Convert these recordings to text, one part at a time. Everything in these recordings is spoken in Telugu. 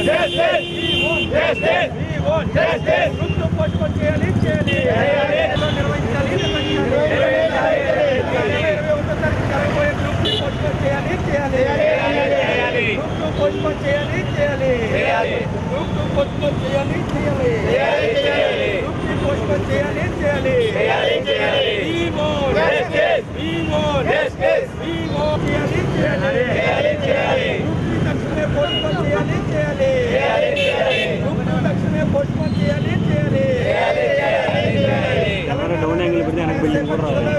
గుర్తు పోస్ట్పోన్ చేయాలి చేయాలి నిర్వహించాలి నిర్వహించాలి ఇరవై ఒకటో తారీఖు జరగబోయే గ్రూప్ ని పోస్ట్పోన్ చేయాలి చేయాలి గ్రూప్ టూ పోస్ట్పోన్ చేయాలి చేయాలి గ్రూప్ టూ పోస్ట్పోన్ చేయాలి చేయాలి గ్రూప్ త్రీ పోస్ట్పోన్ చేయాలి చేయాలి We want. We want. We want. చేయాలి చేయాలి గ్రూప్ త్రీ తక్షణమే పోస్ట్పోన్ చేయాలి చేయాలి గ్రూప్ టూ తక్షణమే పోస్ట్పోన్ చేయాలి చేయాలి డౌన్ యాంగిల్ పెడితే వెనక్కి బిల్డింగ్ కూడా రావాలి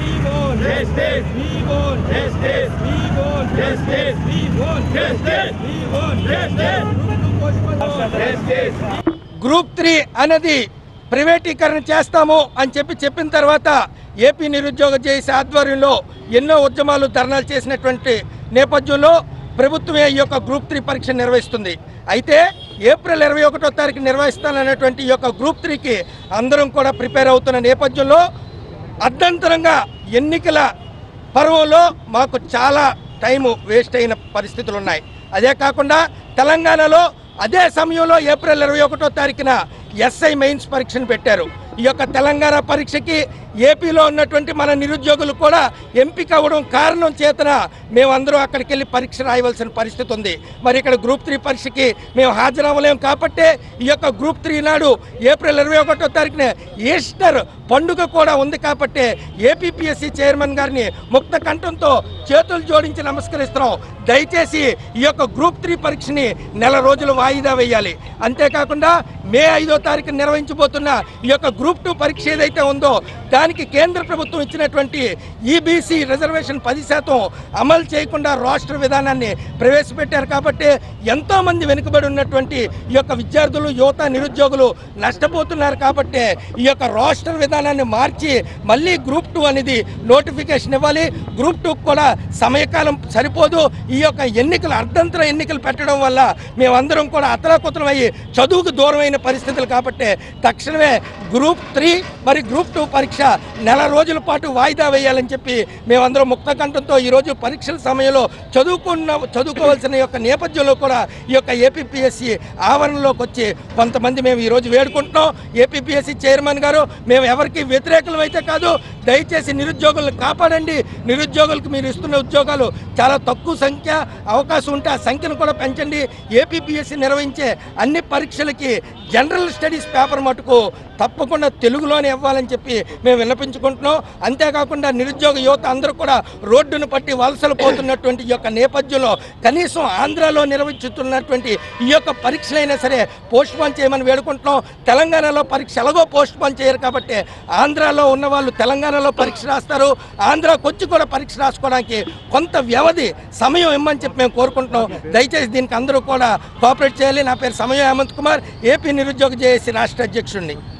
We want justice. We want justice. We want justice. We want justice. We want justice. Group three అనేది ప్రైవేటీకరణ చేస్తాము అని చెప్పి చెప్పిన తర్వాత ఏపీ నిరుద్యోగ జేఏసీ ఆధ్వర్యంలో ఎన్నో ఉద్యమాలు ధర్నాలు చేసినటువంటి నేపథ్యంలో ప్రభుత్వమే ఈ యొక్క గ్రూప్ త్రీ పరీక్ష నిర్వహిస్తుంది అయితే ఏప్రిల్ ఇరవై ఒకటో తారీఖు నిర్వహిస్తానన్నటువంటి ఈ యొక్క గ్రూప్ త్రీకి అందరం కూడా ప్రిపేర్ అవుతున్న నేపథ్యంలో అర్ధంతరంగా ఎన్నికల పర్వంలో మాకు చాలా టైము వేస్ట్ అయిన పరిస్థితులు ఉన్నాయి అదే కాకుండా తెలంగాణలో అదే సమయంలో ఏప్రిల్ ఇరవై ఒకటో తారీఖున ఎస్ఐ మెయిన్స్ పరీక్షను పెట్టారు ఈ యొక్క తెలంగాణ పరీక్షకి ఏపీలో ఉన్నటువంటి మన నిరుద్యోగులు కూడా ఎంపిక అవ్వడం కారణం చేతన మేమందరం అక్కడికి వెళ్ళి పరీక్ష రాయవలసిన పరిస్థితి ఉంది మరి ఇక్కడ గ్రూప్ త్రీ పరీక్షకి మేము హాజరవ్వలేము కాబట్టే ఈ యొక్క గ్రూప్ త్రీ నాడు ఏప్రిల్ ఇరవై ఒకటో తారీఖున ఈస్టర్ పండుగ కూడా ఉంది కాబట్టి ఏపీపీఎస్సీ చైర్మన్ గారిని ముక్త కంఠంతో చేతులు జోడించి నమస్కరిస్తున్నాం దయచేసి ఈ యొక్క గ్రూప్ త్రీ పరీక్షని నెల రోజులు వాయిదా వేయాలి అంతేకాకుండా మే ఐదో తారీఖు నిర్వహించబోతున్న ఈ యొక్క గ్రూప్ టూ పరీక్ష ఏదైతే ఉందో దానికి కేంద్ర ప్రభుత్వం ఇచ్చినటువంటి ఈబీసీ రిజర్వేషన్ పది శాతం అమలు చేయకుండా రాష్ట్ర విధానాన్ని ప్రవేశపెట్టారు కాబట్టి ఎంతో మంది వెనుకబడి ఉన్నటువంటి ఈ యొక్క విద్యార్థులు యువత నిరుద్యోగులు నష్టపోతున్నారు కాబట్టి ఈ యొక్క రాష్ట్ర విధానాన్ని మార్చి మళ్ళీ గ్రూప్ టూ అనేది నోటిఫికేషన్ ఇవ్వాలి గ్రూప్ టూ కూడా సమయకాలం సరిపోదు ఈ యొక్క ఎన్నికలు అర్ధంతర ఎన్నికలు పెట్టడం వల్ల మేమందరం కూడా అతలాకుతలం అయ్యి చదువుకు దూరమైన పరిస్థితులు కాబట్టి తక్షణమే గ్రూప్ త్రీ మరి గ్రూప్ టూ పరీక్ష నెల రోజుల పాటు వాయిదా వేయాలని చెప్పి మేమందరం ముక్త కంఠంతో ఈరోజు పరీక్షల సమయంలో చదువుకున్న చదువుకోవాల్సిన యొక్క నేపథ్యంలో కూడా ఈ యొక్క ఏపీపీఎస్సి ఆవరణలోకి వచ్చి కొంతమంది మేము ఈరోజు వేడుకుంటున్నాం ఏపీపీఎస్సి చైర్మన్ గారు మేము ఎవరికి వ్యతిరేకం అయితే కాదు దయచేసి నిరుద్యోగులను కాపాడండి నిరుద్యోగులకు మీరు ఇస్తున్న ఉద్యోగాలు చాలా తక్కువ సంఖ్య అవకాశం ఉంటే ఆ సంఖ్యను కూడా పెంచండి ఏపీపీఎస్సి నిర్వహించే అన్ని పరీక్షలకి జనరల్ స్టడీస్ పేపర్ మటుకు తప్పకుండా తెలుగులోనే ఇవ్వాలని చెప్పి మేము విన్నపించుకుంటున్నాం అంతేకాకుండా నిరుద్యోగ యువత అందరూ కూడా రోడ్డును పట్టి వలసలు పోతున్నటువంటి ఈ యొక్క నేపథ్యంలో కనీసం ఆంధ్రాలో నిర్వహిస్తున్నటువంటి ఈ యొక్క పరీక్షలైనా సరే పోస్ట్ పోన్ చేయమని వేడుకుంటున్నాం తెలంగాణలో పరీక్ష ఎలాగో పోస్ట్ పోన్ చేయరు కాబట్టి ఆంధ్రాలో ఉన్న వాళ్ళు తెలంగాణలో పరీక్ష రాస్తారు ఆంధ్రాకి వచ్చి కూడా పరీక్ష రాసుకోవడానికి కొంత వ్యవధి సమయం ఇమ్మని చెప్పి మేము కోరుకుంటున్నాం దయచేసి దీనికి అందరూ కూడా కోఆపరేట్ చేయాలి నా పేరు సమయం హేమంత్ కుమార్ ఏపీ నిరుద్యోగ జేఏసీ రాష్ట్ర అధ్యక్షుడిని